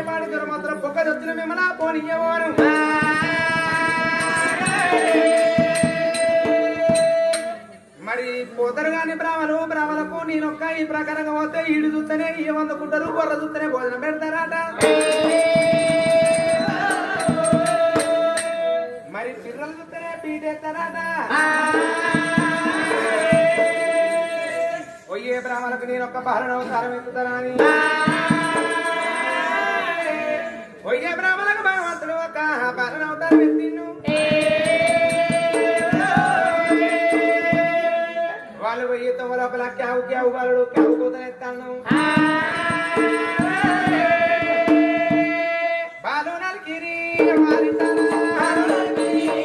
పాడి దురమాత్రం పొక్క దొచ్చిన మిమ్మల్ని పోనీయవారు మరి పోతారు గాని బ్రాహ్మలు బ్రాహ్మలకు నేనొక్క ఈ ప్రకారంగా పోతే ఈడు చూస్తేనే ఈ వందుకుంటారు బొర్ర చూస్తేనే భోజనం పెడతారట మరి పిల్లలు చూస్తేనే పీటేస్తారట పోయే బ్రాహ్మణకు నేను ఒక్క బాలనవతారం ఎత్తుతానా అని పోయే బ్రాహ్మణకు భగవంతుడు ఒక బాలనవతారం ఎత్తిను వాళ్ళు పోయి తమ లోపల క్యావు క్యావు బాలుడు క్యావు కూతలు ఎత్తాను బాలు నలికిరి వారితానా. బాలు నలికిరి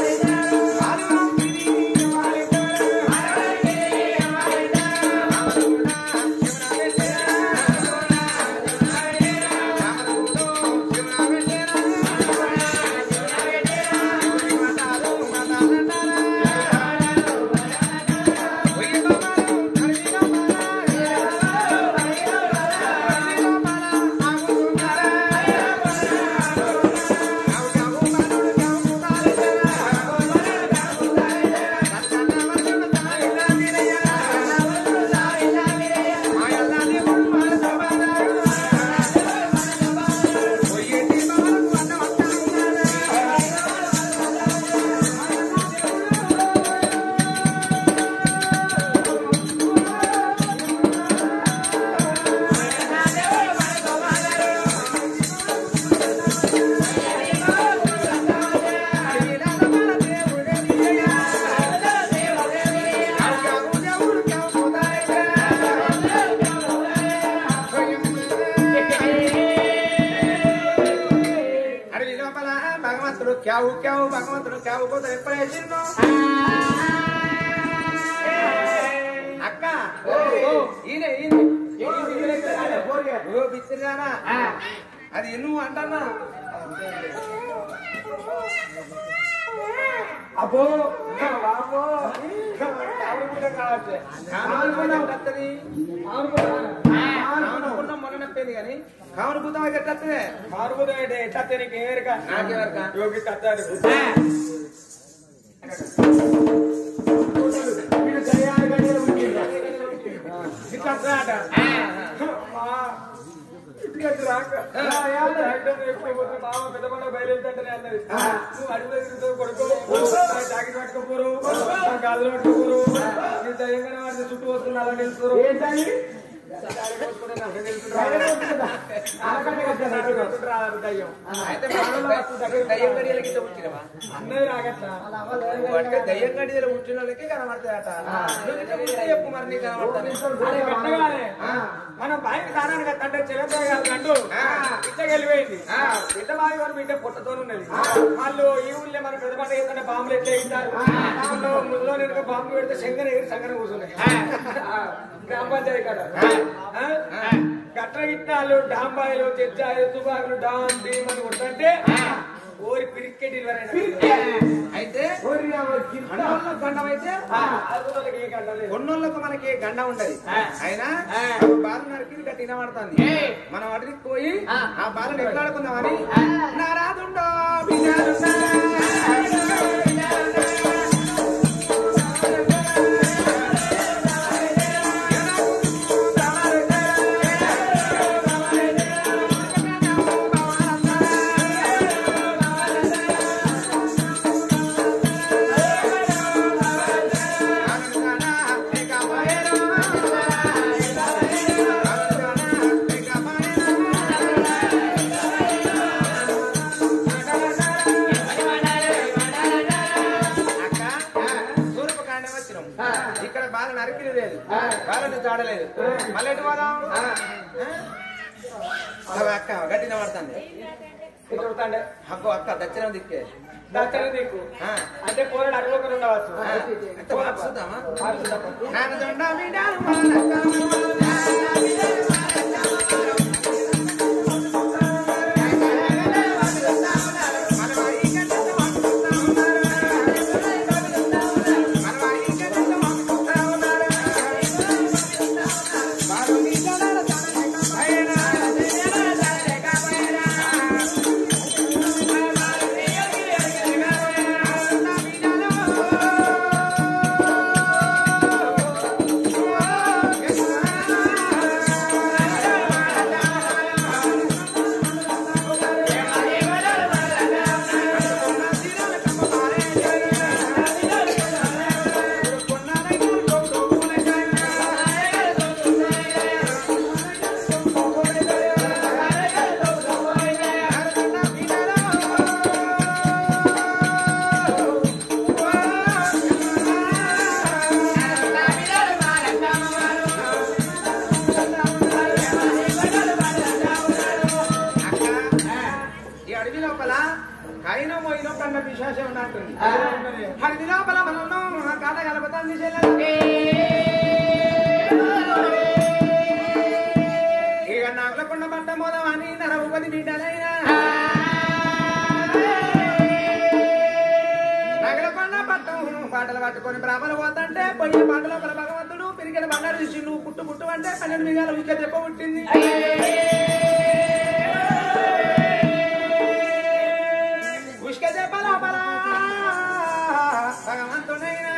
అడవి లోపల భగవంతుడు క్యావు క్యావు భగవంతుడు క్యావు కోత ఎప్పుడు వేసిండు అక్క ఈయన ఈయన ఓ బిచ్చిరానా అది నువ్వు అంటన్నా అబ్బో బాబో కావచ్చు కావనుకున్నాం కత్తది కావనుకున్నాం మొన్న నప్పేది కానీ కావనుకుందాం అయితే కత్తదే మారుబోదే ఎట్లా నీకు ఏరిక నాకెవరికా యోగి కట్టాడు వీడు దయ్యాలు గడియలు పుట్టిండ్రా. ఇట్లా అట్లాట. అమ్మా, ఇటుకట్టు రాక. నా యాళ్ళ ఐటమ్ ఎక్కువ పోతే మామ పెద్ద పండుగ బయలుదేరుతుంటేనే అన్నది. నువ్వు అడుగులో తిరుగుతావు కొడుకు. నా జాకెట్ పట్టుకోపోరు. నా గాజులు పట్టుకోపోరు. నీ దయ్యంగానే వాడిని చుట్టూ వస్తున్నా అలా నిలుస్తారు. దయ్యం అయితే మనం దయ్యం గడియలకి ఇట్లా పుట్టినవా అన్నది రాగట్లా అంటే దయ్యం గడియలు పుట్టిన వాళ్ళకి కనబడతాయట నువ్వు ఇట్లా పుట్టితే చెప్పు మరి నీకు కనబడతాను అది పెట్టగానే మనం బయట కారణంగా తండ్రి చిరంజీవి గారు అంటూ బిడ్డకి వెళ్ళిపోయింది బిడ్డ బావి వారు బిడ్డ పుట్టతో ఉన్నది వాళ్ళు ఈ ఊళ్ళో మన పెద్ద పంట ఏంటంటే బాంబులు ఎట్లా వేయించారు దాంట్లో ముళ్ళో నిండుగా బాంబు పెడితే శంకర ఎగిరి శంకర కూర్చున్నాయి గ్రామ పంచాయతీ కాడ ఆ? గట్ల గిట్టాలు డాంబాయిలు తెచ్చాయి తుపాకులు డామ్ డీమ్ అని కొట్టంటే ఓరి పిరికెట్ అయితే అన్నోళ్ళ గండం అయితే ఏ గంట లేదు కొన్నోళ్ళకు మనకి గండ ఉండదు ఆ. అయినా ఆ. బాల నరికి గట్టి వినబడుతుంది మనం అడిగి పోయి ఆ బాలను ఎట్లాడుకుందామని నారాదుండో బిడ్డాలుండా. సూర్యపకాండం వచ్చినాం ఇక్కడ బాల నరికిది లేదు బాలని చాడలేదు మళ్ళీ ఎటు పోదాం ఆ? అవి అక్క గట్టిన పడుతుంది చెప్తాండే అక్కో అక్క దక్షిణం దిక్కే దక్కన నీకు ఆ. అంటే పోరాడు అడగకుండా ఉండవచ్చు ఆ. అయితే మార్చుదామా మార్చుదామా? నాన్న జొండ బిడ్డలు మానక్క. మనవాయి గడ్డతో వండుకుంటా ఉన్నారు. మనవాయి గడ్డతో వండుకుంటా ఉన్నారు. బాలు నీళ్ళలో తన లేకపోయినా. కన్న విశేషం ఉన్నట్టుంది హరిది లోపల మనల్ని కాట కలపతాంది చెల్లెలు ఇక నగలకొండ పట్ట మోదమని నరవుపది బిడ్డలైనా నగలకొండ పట్టం పాటలు పట్టుకొని బ్రాహ్మలు పోతంటే పొయ్యి పాటల పర భగవంతుడు పెరిగిన బంగారు తీసి నువ్వు పుట్టు పుట్టు అంటే పన్నెండు మిగాల ఉచ్చ చెప్ప పుట్టింది ఉష్క చెప్ప లోపల భగవంతుడైనా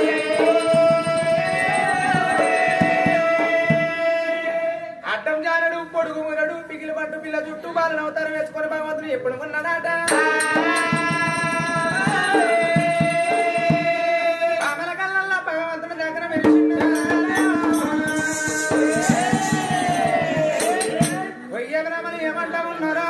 అడ్డం జానడు పొడుగు మురడు పిగిలి పట్టు పిల్ల చుట్టూ బాలను అవతారం వేసుకొని భగవంతుడు ఎప్పుడు ఉన్నాడట ఆమెల కళ్ళల్లో భగవంతుడు దగ్గర వెలిసిండు వయ్య బ్రహ్మలు ఏమంటా ఉన్నారో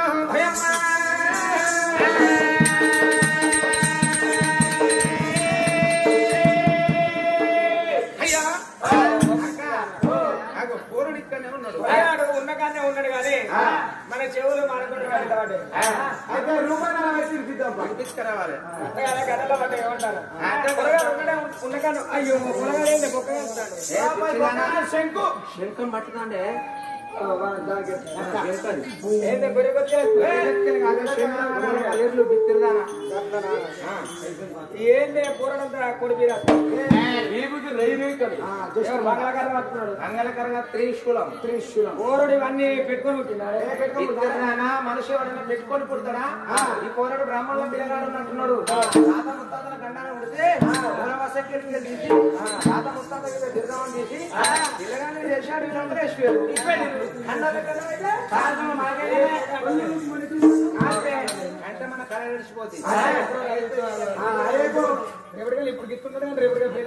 అయ్యా అక్క ఆగు, పూరుడు ఇక్కడనే ఉన్నాడు పోయాడు ఉన్న కానే ఉన్నాడు కానీ మన చెవులు మాడుకుంటూ వెళ్తాడు అయితే రూపాయలు వేసి ఇప్పిద్దాం తీసుకురావాలి గడలో పట్ట ఏమంటారు పొలగాడు ఉన్నాడే ఉన్న కాను అయ్యో పొలగాడు ఏంటి బొక్క వేస్తాడు శంకు శంఖం పట్టుకుంటే ఏంటి గురికొచ్చే ఏంటి పూరడంతా కొడిపిరా బంగాళాకారం పట్టుకున్నాడు మంగళకరంగా త్రిశూలం త్రిశూలం పూరుడు ఇవన్నీ పెట్టుకొని పుట్టినాడు ఇద్దరినానా మనిషి ఎవరైనా పెట్టుకొని పుడతాడా ఈ పోరాడు బ్రాహ్మణుల పిల్లగాడు ఉన్నట్టున్నాడు తాత ముత్తాతల గండాన ఉడితే మూలవసకి తీసి తాత ముత్తాత కింద దిర్గమని తీసి పిల్లగాన్ని చేశాడు వీళ్ళందరూ వేసిపోయారు అన్నోళ్ళ కన్నా అయితే తాతమ్మ మాకేనే. అంతే. అంటే మన కళ నడిచిపోతుంది ఎప్పటికెళ్ళి ఇప్పుడు గిట్టుకుంటాడు కానీ రేపు ఫెయిల్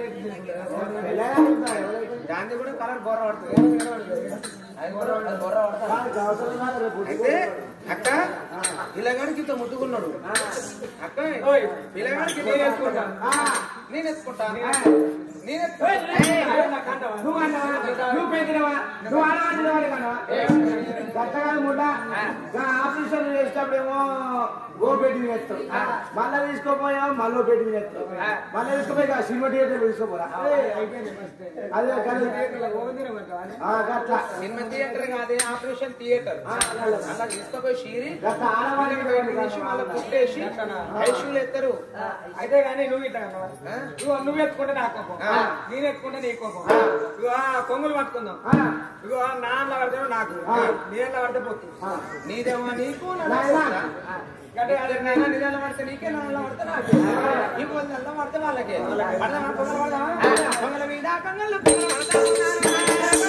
దాన్ని కూడా కలర్ బోర పడుతుంది అది బోర పడుతుంది, బోర పడుతుంది. అయితే అక్క పిల్లగాడికి ఇంత ముట్టుకున్నాడు అక్క ఓయ్. పిల్లగాడికి నేను ఎత్తుకుంటా. నేను ఎత్తుకుంటా నేను నువ్వు అన్నవా నువ్వు పెంచినవా నువ్వు ఆడవాడినవాడు కన్నా గట్టగాని ముడ్డ ఆపరేషన్ చేసేటప్పుడేమో గో పెట్టి వేస్తావు మళ్ళా తీసుకోపోయావు మళ్ళీ పెట్టి వేస్తావు మళ్ళీ తీసుకుపోయి సినిమా థియేటర్ తీసుకోపోరా అదే కానీ ఆ, గట్ల సినిమా థియేటర్ కాదే ఆపరేషన్ థియేటర్ అలా తీసుకుపోయి షీరి గట్ల ఆడవాడిని తీసి మళ్ళీ పుట్టేసి ఐసీలు ఎత్తారు అయితే కానీ నువ్వు ఇట్లా అన్నావా? ఆ? నువ్వు నువ్వు ఎత్తుకుంటే నా కోపం ఆ. నేను ఎత్తుకుంటే నీ కోపం ఇగో ఆ కొంగులు పట్టుకుందాం ఆ, ఇగో ఆ నాన్న పడితే నాకు నేను పడితే పోతుంది నీదేమో నీకు నాయనా. అంటే అదే నాయన నీళ్ళ పడితే నీకే నాన్న పడితే నాకు ఈ పొద్దు నెల పడితే వాళ్ళకే పడదామా పొగలు పడదామా పొగల మీద కంగళ్ళు పొగలు పడతా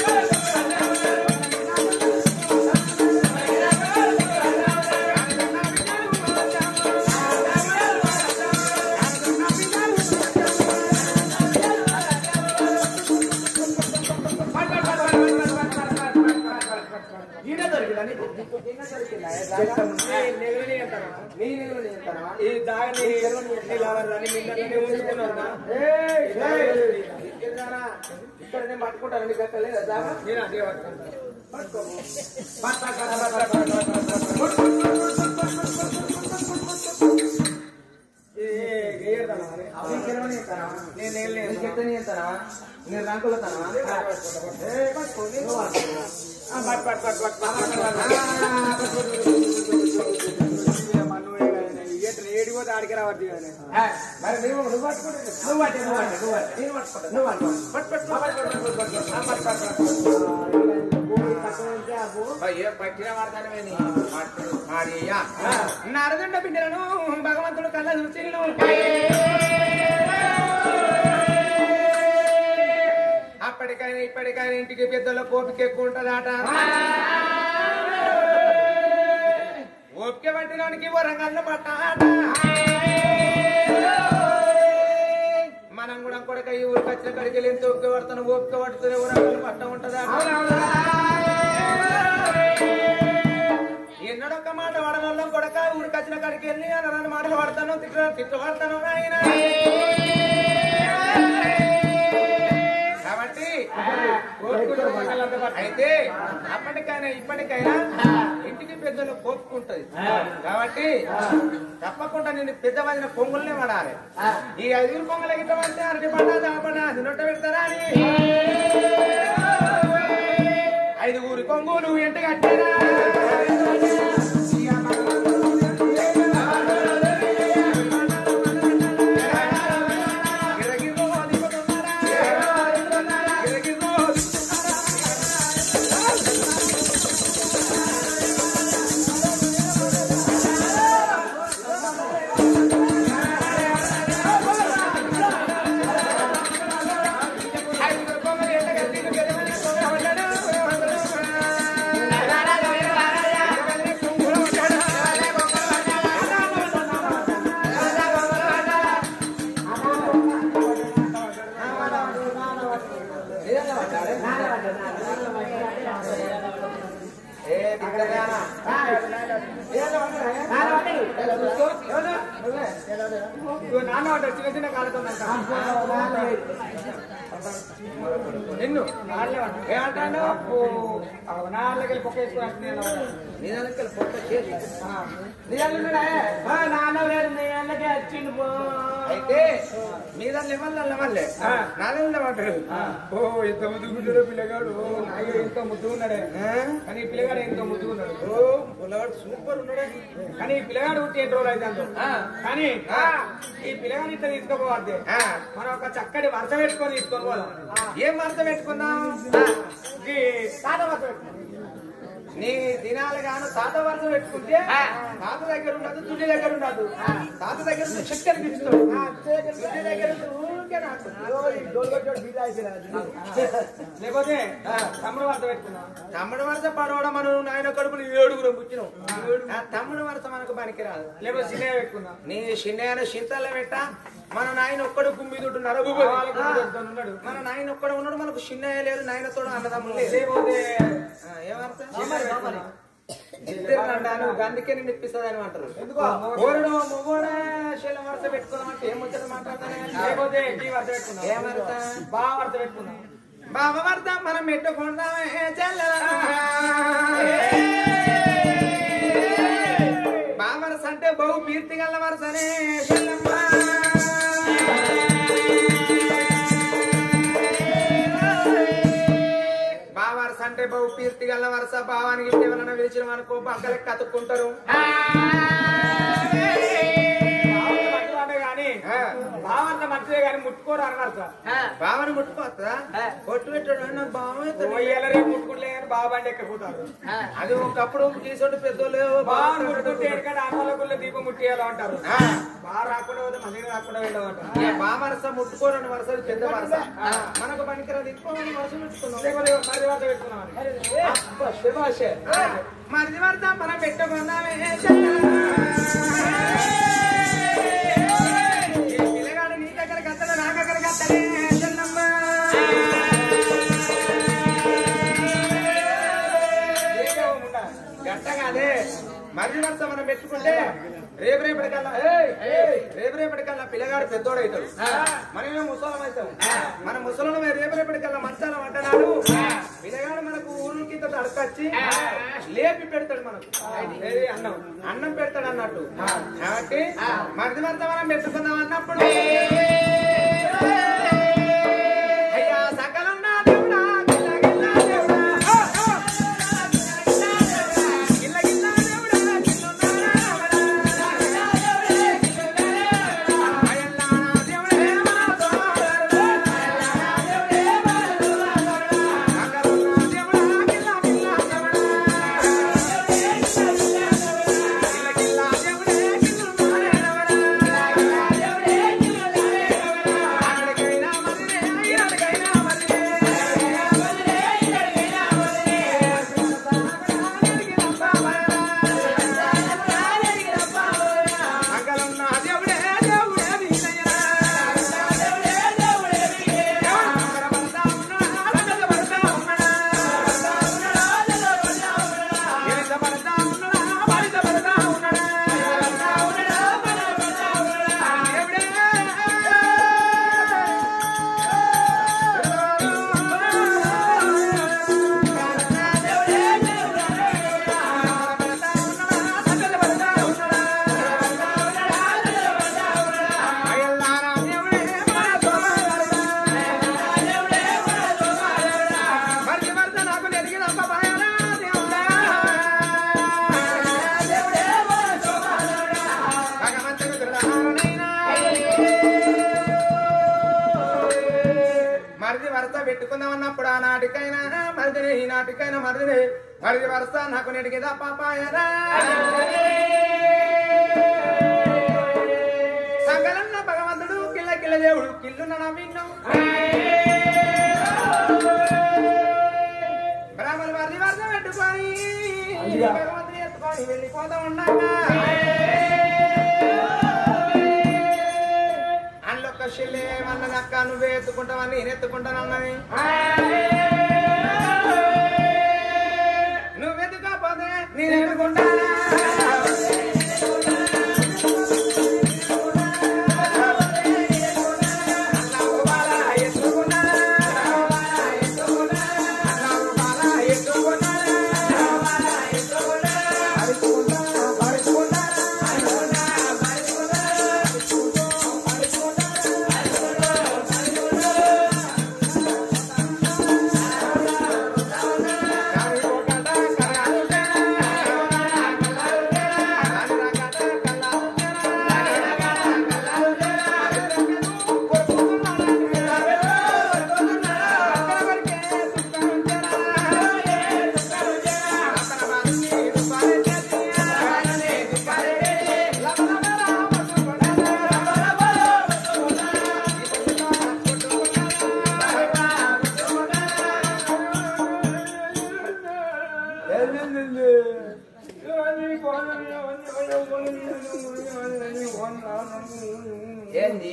ఈడ దొరికిందా నీకు? ఈయన దొరికిందా? ఏ జాగా? నెగలని అంటారా నీ నీళ్ళు చేస్తానా? ఈ దాగని నీ లవర్లని మిమ్మల్ని ఉంచుకున్నారా ఏయ్, ఏయ్. ఇక్కడనా? ఇక్కడ నేను పట్టుకుంటాను నీకు అక్కడ లేదా జాగా? నేను అదే పట్టుకుంటా నీకెవరు చేస్తానా? నీకు ఎత్తని చేస్తానా? నీ రంకులు వస్తానా? ఏ, పట్టుకో, నీకు పట్టుకో. ఏడిపోతే ఆడికి రావద్దు కానీ ఏ, మరి నువ్వు నువ్వు పట్టుకుంటే నువ్వు పట్టు, నువ్వు పట్టు, నువ్వు పట్టు. నేను పట్టుకుంటా, నువ్వు పట్టుకో. పట్టు, పట్టు, పట్టు, పట్టు, పట్టు, పట్టు, పట్టు. ఆ, పట్టు, పట్టు, పట్టు. అయ్యో పట్టిన వాడతానే నీ పట్టు. మాడియ్యా. నరదండ బిడ్డలను భగవంతుడు కళ్ళ చూసిల్లు అప్పటికైనా ఇప్పటికైనా ఇంటికి పెద్దల కోపిక ఎక్కువ ఉంటదట ఓపిక పట్టినోనికి వరంగల్ పట్టాట మనం కూడా కొడక ఈ ఊరికి వచ్చిన కడికి వెళ్ళి ఎంత ఓపిక పడుతున్నా ఓపిక పడుతుంది వరంగల్ పట్ట ఉంటదా ఎన్నడొక్క మాట వాడవల్ల కొడక ఊరికి వచ్చిన కడికి వెళ్ళి అన్న మాటలు పడతాను తిట్ల తిట్ల పడతాను ఆయన కాబట్టి అయితే అప్పటికైనా ఇప్పటికైనా ఇంటి ఇంటికి పెద్దలు కోపుకుంటది కాబట్టి తప్పకుండా నేను పెద్ద వదిన పొంగులనే పడాలి ఈ ఐదుగురు పొంగల గిట్ట పడితే అరటి పంట దాపడ అది నొట్ట పెడతారా అని ఐదుగురు కొంగులు ఎంట కట్టారా ఏ బిడ్డగానా ఇగో నాన్న వాడు చిన్న చిన్న కాలుతో నిన్ను నాళ్ళే వాడు ఏమంటాడు నాళ్ళకి వెళ్ళి పొక్క వేసుకుని వస్తున్నాను నీ దానికి పొట్ట చేసి నాన్న వేరు నీ ఏళ్ళకే వచ్చిండు పో. అయితే మీద లెవెల్ లెవెల్లే ఆ. నాలుగు పడ్డాడు ఓ ఎంత ముద్దుగున్నాడో పిల్లగాడు ఓ, నాయన ఎంతో ముద్దుగున్నాడే కానీ ఈ పిల్లగాడు ఎంతో ముద్దుగున్నాడు ఓ పుల్లవాడు సూపర్ ఉన్నాడే కానీ ఈ పిల్లగాడు పుట్టి ఎన్ని రోజులు అయితే అందో. ఆ. కానీ ఆ. ఈ పిల్లగాడు ఇట్లా తీసుకోపోవద్దు ఆ. మనం ఒక చక్కటి వరుస పెట్టుకొని తీసుకొని పోదాం ఏం అర్థం పెట్టుకుందాం ఈ తాత వరుస పెట్టుకుందాం. నీ దినాలు గాను తాత వరుస పెట్టుకుంటే తాత దగ్గర ఉండదు తుడి దగ్గర ఉండదు తాత దగ్గర ఉంటే శక్తి అనిపిస్తాడు తుడి దగ్గర ఉంటే ఊరికే నాకు లేకపోతే తమ్ముడు వరుస పెట్టుకుందాం తమ్ముడు వరుస పడవడం మనం నాయన కడుపులు ఏడుగురం పుట్టినాం ఆ తమ్ముడు వరుస మనకు పనికిరాదు లేకపోతే సినిమా పెట్టుకుందాం నీ చిన్న చింతల పెట్ట మన నాయన ఒక్కడు కుమ్మిదుడు నరగు వాళ్ళకు కూడా దొరుకుతాను ఉన్నాడు మన నాయన ఒక్కడు ఉన్నాడు మనకు చిన్నయ్య లేదు నాయనతో అన్నదమ్ములు లేదు లేకపోతే ఆ, ఏమర్థం? సినిమా పెట్టుకుందాం. ఇద్దరు అంటాను అందుకే నేను ఇప్పిస్తుందని అంటారు ఓరడు మొగోడా శైలం వరుస పెట్టుకుందామంటే ఏం ముచ్చట మాట్లాడతానే లేకపోతే ఈ వరుస పెట్టుకుందాం ఏమర్థ బాగా వరుస పెట్టుకుందాం బావ వరద మనం పెట్టుకుందామే బావరస అంటే బహు కీర్తి గల్ల వరసనే చెల్లమ్మ బావరస అంటే బహు కీర్తి గల్ల వరస భావానికి ఎవరైనా పిలిచిన అనుకో పక్కలకి కతుక్కుంటారు బావంత మంచివాడే గాని బావంత మంచిదే గాని ముట్టుకోరు అన్నారు సార్ బావని ముట్టుకోవద్దా కొట్టు పెట్టాడు నాకు బావ ఎల్లరే ముట్టుకుంటలే కానీ బావ బండి ఎక్కిపోతారు అది ఒకప్పుడు తీసుకుంటే పెద్దోళ్ళు బాగా ముట్టుకుంటే ఎక్కడ అమ్మలకుల్లో దీపం ముట్టియాలి అంటారు ఆ. బాగా రాకుండా పోతే మందిని రాకుండా వెళ్ళమంటారు ఇక బా వరస ముట్టుకోరని వరస పెద్ద వరస మనకు పనికిరాదు ఇంకోమని వరస పెట్టుకున్నాం లేకపోతే మరి వరుస పెట్టుకున్నామని అబ్బా, శభాషే. మరిది వరద మనం పెట్టుకున్నామే చెల్లెమ్మ. ఈ పిల్లగాడు నీ దగ్గర కత్తడు నా దగ్గర కత్తడే చెల్లమ్మ. ఏదో ఉండాలి. గట్టగానే మరిది వరస మనం పెట్టుకుంటే రేపు రేపటికల్లా ఏయ్, ఏయ్, రేపు రేపటికల్లా పిల్లగాడు పెద్దోడు అవుతాడు మనమే ముసలం అవుతాం మన ముసలను రేపు రేపటికల్లా మంచాల వంటనాడు పిల్లగాడు మనకు ఊరు కింద అడకొచ్చి లేపి పెడతాడు మనకు ఏది అన్నం అన్నం పెడతాడు అన్నట్టు కాబట్టి మరిది వరస మనం పెట్టుకుందాం అన్నప్పుడు అయ్యా సకలున్నా దేవుడా గిల్ల గిల్ల దేవుడా గిల్ల గిల్ల దేవుడా గిల్లున్నా దేవుడా ఎత్తుకుందామన్నప్పుడు ఆ నాటికైనా మరిదిని ఈ నాటికైనా మరిదిని మరిది వరుస నాకు నెడిగిదా పాపాయరా సకలన్న భగవంతుడు కిల్ల కిల్ల దేవుడు కిల్లున నవ్విన్ను బ్రాహ్మణ వారి వరద పెట్టుకొని భగవంతుని ఎత్తుకొని వెళ్ళిపోతా ఉండగా అందులో చెల్లె అన్నది అక్క నువ్వే ఎత్తుకుంటావని నేను ఎత్తుకుంటానన్నది నువ్వెత్తుకపోతే నేను ఎత్తుకుంటానా అన్నావు బాలా ఎత్తుకున్నా. అన్నావు బాలా ఎత్తుకున్నా. పరుచుకున్నా, పరుచుకున్నా. ఏంది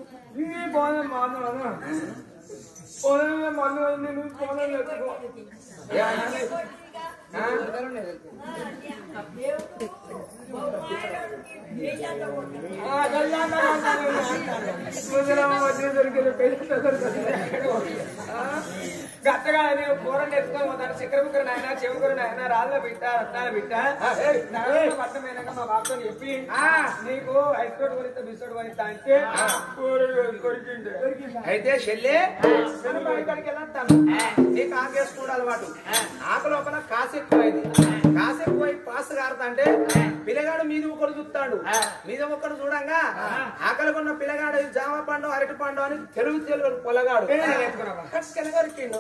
గట్టగా నేను కూరని ఎత్తుకొని పోతాను చక్కెర ముక్కరు నాయన చెవుకురు నాయన రాళ్ళ బిట్ట రత్నాల బిట్ట నగరంలో పట్టమైనాక మా బాబుతో చెప్పి నీకు ఐస్ కోట్ కొనిస్తా బిస్కోట్ కొనిస్తా అంటే కొరికిండే అయితే చెల్లె నేను బయటకి వెళ్ళొస్తాను నీకు ఆకేసుకుంటే అలవాటు ఆకు లోపల కాసు ఎక్కువైంది కాసు ఎక్కువై పాస్ కారుతా అంటే పిల్లగాడు మీద ఒకడు చూస్తాడు మీద ఒకడు చూడంగా ఆకలి కొన్న పిల్లగాడు ఇది జామ పండు అరటి పండు అని తెలుగు తెలుగు పొలగాడు కట్టుకెళ్ళగరికిండు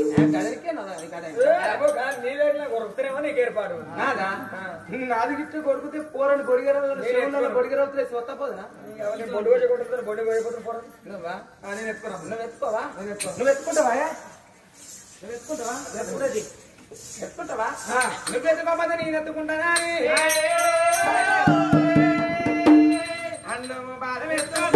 నీళ్ళ కొరుకుతారేమో నీకు ఏర్పాటు నాదా నాది గిట్టు కొడుకుతే పోరని గొడిగర గొడిగర స్వత్త పోదా బొడ్డు వచ్చి కొట్టుతారు బొడ్డు పోయిపోతారు పోరా నువ్వా నేను ఎత్తుకున్నా నువ్వు ఎత్తుకోవా నువ్వు ఎత్తుకుంటావా నువ్వు ఎత్తుకుంటావా ఎత్తుకునేది ఎత్తుకుంటావా నువ్వు ఎత్తుకోకపోతే నేను ఎత్తుకుంటానా అన్నము బాధ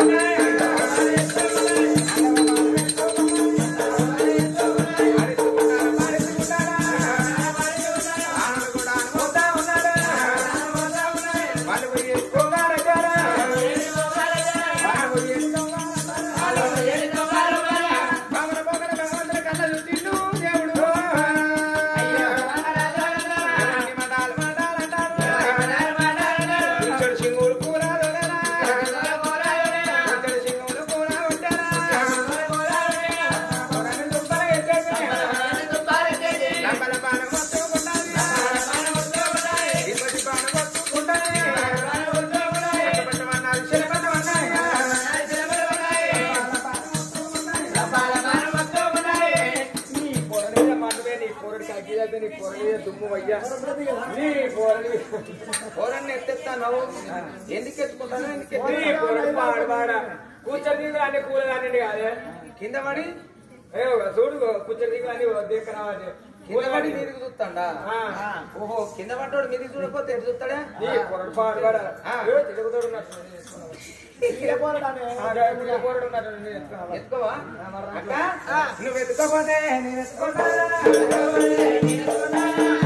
నీ పొరనీద మండువే, నీ పొరడి కగ్గిదైతే నీ పొరనీద దుమ్ము వయ్యా. నీ పొరని- ఎవరన్నా ఎత్తెత్తాను ఎందుకు ఎత్తుకుంటాను ఎందుకు నీ ఎత్తుకుంటాను? పొరడు పాడు పాడ. కూర్చొని దిగులు అన్ని కూల అన్నీ కాదే. కింద పడి ఏ ఒక చూడు కూర్చొని దిగులు అన్ని దిక్క రావాలి. కింద పడి మీదికి చూస్తాడా ఆ. ఓహో కింద పడ్డాడు మీదికి చూడకపోతే ఎటు చూస్తాడా నీ పొరడు పాడు పాడ. ఆ. ఏ తిరుగుతాడు ఉన్నట్టు నేను చేసుకున్నాను. ఆ, గా ఇప్పుడు పొరడు ఉన్నట్టు నేను చేసుకున్నాను. ఎత్తుకోవా అక్క నువ్వు ఎత్తుకోపోతే నేను ఎత్తుకుంటా